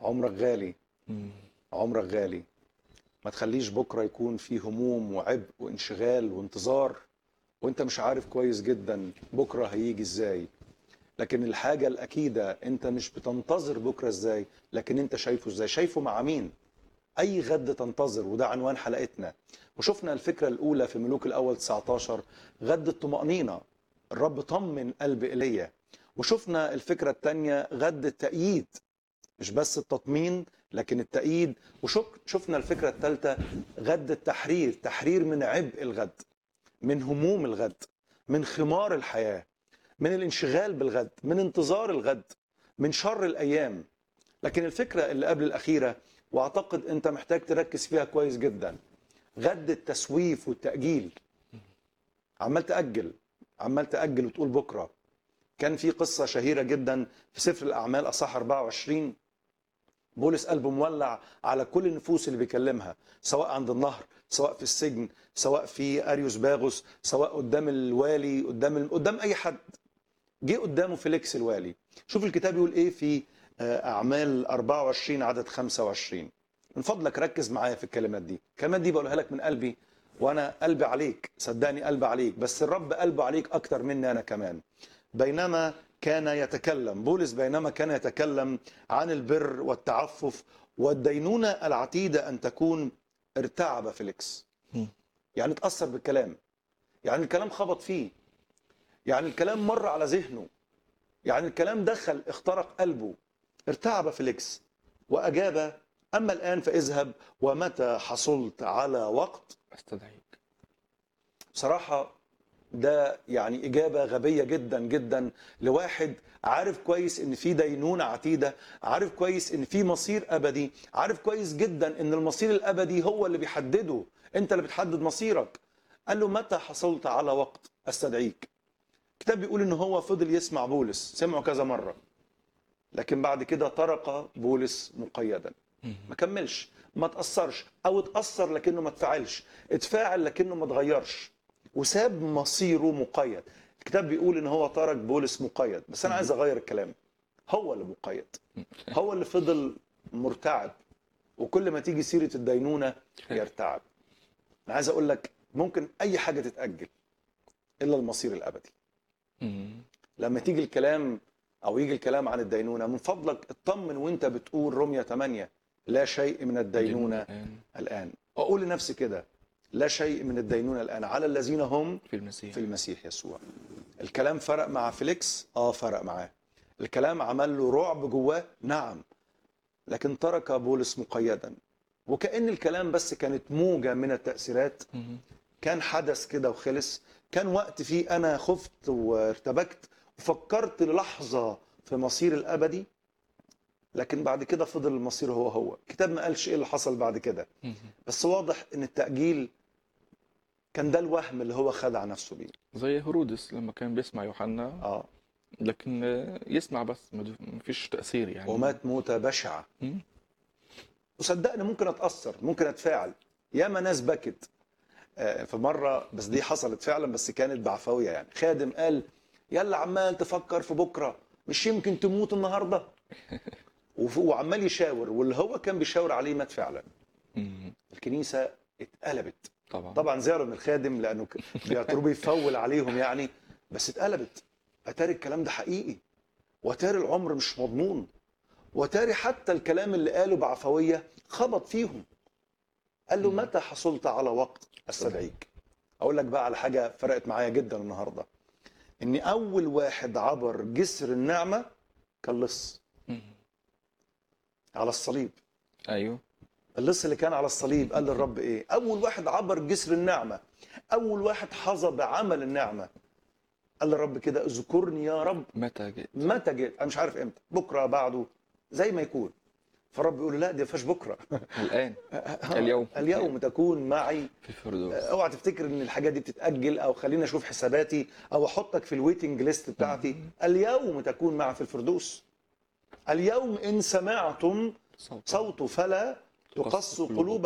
عمرك غالي مم. عمرك غالي ما تخليش بكره يكون في هموم وعبء وانشغال وانتظار وانت مش عارف كويس جدا بكره هيجي ازاي لكن الحاجه الاكيده انت مش بتنتظر بكره ازاي لكن انت شايفه ازاي شايفه مع مين اي غد تنتظر وده عنوان حلقتنا وشفنا الفكره الاولى في ملوك الاول 19 غد الطمانينه الرب طمن قلب ايليا وشفنا الفكره الثانيه غد التأييد مش بس التطمين لكن التأييد وشفنا الفكره الثالثه غد التحرير تحرير من عبء الغد من هموم الغد من خمار الحياه من الانشغال بالغد من انتظار الغد من شر الايام لكن الفكره اللي قبل الاخيره واعتقد انت محتاج تركز فيها كويس جدا غد التسويف والتاجيل عمال تاجل عمال تاجل وتقول بكره كان في قصه شهيره جدا في سفر الاعمال اصح 24 بولس قلبه مولع على كل النفوس اللي بيكلمها سواء عند النهر سواء في السجن سواء في اريوس باغوس سواء قدام الوالي قدام ال... قدام اي حد جه قدامه فيليكس الوالي شوف الكتاب يقول ايه في آه، اعمال 24 عدد 25 من فضلك ركز معايا في الكلمات دي الكلمات دي بقولها لك من قلبي وانا قلبي عليك صدقني قلبي عليك بس الرب قلبه عليك اكتر مني انا كمان بينما كان يتكلم بولس بينما كان يتكلم عن البر والتعفف والدينونة العتيدة أن تكون ارتعب فيليكس مم. يعني اتأثر بالكلام يعني الكلام خبط فيه يعني الكلام مر على ذهنه يعني الكلام دخل اخترق قلبه ارتعب فيليكس وأجاب أما الآن فاذهب ومتى حصلت على وقت استدعيك بصراحة ده يعني إجابة غبية جدا جدا لواحد عارف كويس إن في دينونة عتيدة عارف كويس إن في مصير أبدي عارف كويس جدا إن المصير الأبدي هو اللي بيحدده أنت اللي بتحدد مصيرك قال له متى حصلت على وقت أستدعيك الكتاب بيقول إن هو فضل يسمع بولس سمعه كذا مرة لكن بعد كده طرق بولس مقيدا مم. ما كملش ما تأثرش أو اتأثر لكنه ما تفعلش اتفاعل لكنه ما اتغيرش وساب مصيره مقيد الكتاب بيقول ان هو ترك بولس مقيد بس انا عايز اغير الكلام هو اللي مقيد هو اللي فضل مرتعب وكل ما تيجي سيره الدينونه يرتعب انا عايز اقول لك ممكن اي حاجه تتاجل الا المصير الابدي مم. لما تيجي الكلام او يجي الكلام عن الدينونه من فضلك اطمن وانت بتقول رميه 8 لا شيء من الدينونه الآن الان اقول لنفسي كده لا شيء من الدينونه الان على الذين هم في المسيح في المسيح يسوع الكلام فرق مع فيليكس اه فرق معاه الكلام عمل له رعب جواه نعم لكن ترك بولس مقيدا وكأن الكلام بس كانت موجة من التأثيرات مم. كان حدث كده وخلص كان وقت فيه أنا خفت وارتبكت وفكرت للحظة في مصير الأبدي لكن بعد كده فضل المصير هو هو الكتاب ما قالش ايه اللي حصل بعد كده مم. بس واضح ان التأجيل كان ده الوهم اللي هو خدع نفسه بيه زي هرودس لما كان بيسمع يوحنا اه لكن آه، يسمع بس ما ما فيش تأثير يعني ومات موتة بشعة مم. وصدقني ممكن اتأثر ممكن اتفاعل ياما ناس بكت آه، في مرة بس دي حصلت فعلا بس كانت بعفوية يعني خادم قال يلا عمال تفكر في بكرة مش يمكن تموت النهاردة وف- وعمال يشاور واللي هو كان بيشاور عليه مات فعلا مم. الكنيسة اتقلبت طبعا طبعا زعلوا من الخادم لانه ك- بيعتبروه بيفول عليهم يعني بس اتقلبت اتاري الكلام ده حقيقي واتاري العمر مش مضمون واتاري حتى الكلام اللي قاله بعفويه خبط فيهم قال له مم. متى حصلت على وقت استدعيك اقول لك بقى على حاجه فرقت معايا جدا النهارده ان اول واحد عبر جسر النعمه كان لص مم. على الصليب ايوه اللص اللي كان على الصليب قال للرب ايه اول واحد عبر جسر النعمه اول واحد حظى بعمل النعمه قال للرب كده اذكرني يا رب متى جئت متى جيت انا مش عارف امتى بكره بعده زي ما يكون فالرب يقول له لا دي ما فيهاش بكره الآن اليوم اليوم تكون معي في الفردوس اوعى تفتكر ان الحاجات دي بتتاجل او خليني اشوف حساباتي او احطك في الويتنج ليست بتاعتي اليوم تكون معي في الفردوس اليوم ان سمعتم صوت صوته فلا تقصوا قلوبكم